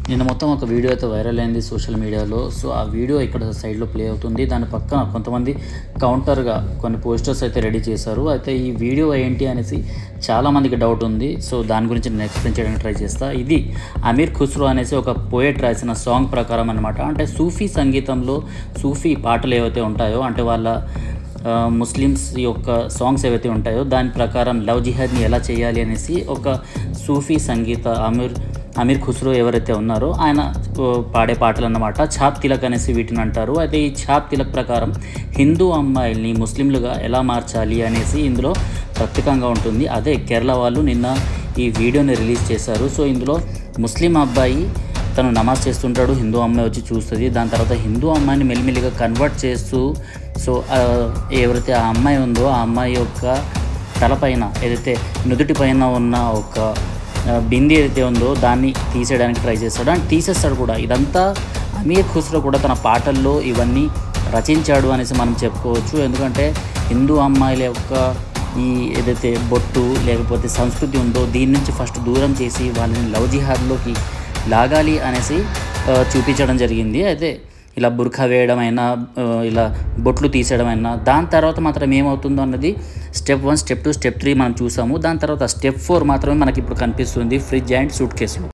నిన్న మొత్తం ఒక వీడియో అయితే వైరల్ అయింది సోషల్ మీడియాలో సో ఆ వీడియో ఇక్కడ సైడ్లో ప్లే అవుతుంది దాని పక్కన కొంతమంది కౌంటర్గా కొన్ని పోస్టర్స్ అయితే రెడీ చేశారు అయితే ఈ వీడియో ఏంటి అనేసి చాలామందికి డౌట్ ఉంది సో దాని గురించి నేను ఎక్స్ప్లెయిన్ చేయడానికి ట్రై చేస్తా ఇది అమీర్ ఖుస్రో అనేసి ఒక పోయట్ రాసిన సాంగ్ ప్రకారం అనమాట అంటే సూఫీ సంగీతంలో సూఫీ పాటలు ఏవైతే ఉంటాయో అంటే వాళ్ళ ఆ, ముస్లిమ్స్ యొక్క సాంగ్స్ ఏవైతే ఉంటాయో దాని ప్రకారం లవ్ జిహాద్ని ఎలా చేయాలి అనేసి ఒక సూఫీ సంగీత అమీర్ అమీర్ ఖుస్రో ఎవరైతే ఉన్నారో ఆయన ఓ, పాడే పాటలు అన్నమాట ఛాప్ తిలక్ అనేసి వీటిని అంటారు అయితే ఈ ఛాప్ తిలక్ ప్రకారం హిందూ అమ్మాయిల్ని ముస్లింలుగా ఎలా మార్చాలి అనేసి ఇందులో ప్రత్యేకంగా ఉంటుంది అదే కేరళ వాళ్ళు నిన్న ఈ వీడియోని రిలీజ్ చేశారు సో ఇందులో ముస్లిం అబ్బాయి తను నమాజ్ చేస్తుంటాడు హిందూ అమ్మాయి వచ్చి చూస్తుంది దాని తర్వాత హిందూ అమ్మాయిని మెల్లిమెల్లిగా కన్వర్ట్ చేస్తూ సో ఆ, ఎవరైతే ఆ అమ్మాయి ఉందో ఆ అమ్మాయి యొక్క తలపైన ఏదైతే నుదుటి పైన ఉన్న ఒక ఆ, బింది ఏదైతే ఉందో దాన్ని తీసేయడానికి ట్రై చేస్తాడు అండ్ తీసేస్తాడు కూడా ఇదంతా అమీర్ ఖుస్రో కూడా తన పాటల్లో ఇవన్నీ రచించాడు అనేసి మనం చెప్పుకోవచ్చు ఎందుకంటే హిందూ అమ్మాయిల యొక్క ఈ ఏదైతే బొట్టు లేకపోతే సంస్కృతి ఉందో దీని నుంచి ఫస్ట్ దూరం చేసి వాళ్ళని లవ్ జిహాద్లోకి లాగాలి అనేసి ఆ, చూపించడం జరిగింది అయితే ఇలా బుర్ఖా వేయడం అయినా ఆ, ఇలా బొట్లు తీసేయడం అయినా దాని తర్వాత మాత్రం ఏమవుతుందో అన్నది step one step two step three మనం చూసాము దాని తర్వాత స్టెప్ ఫోర్ మాత్రమే మనకి ఇప్పుడు కనిపిస్తుంది ఫ్రిడ్జ్ అండ్ సూట్ కేసులో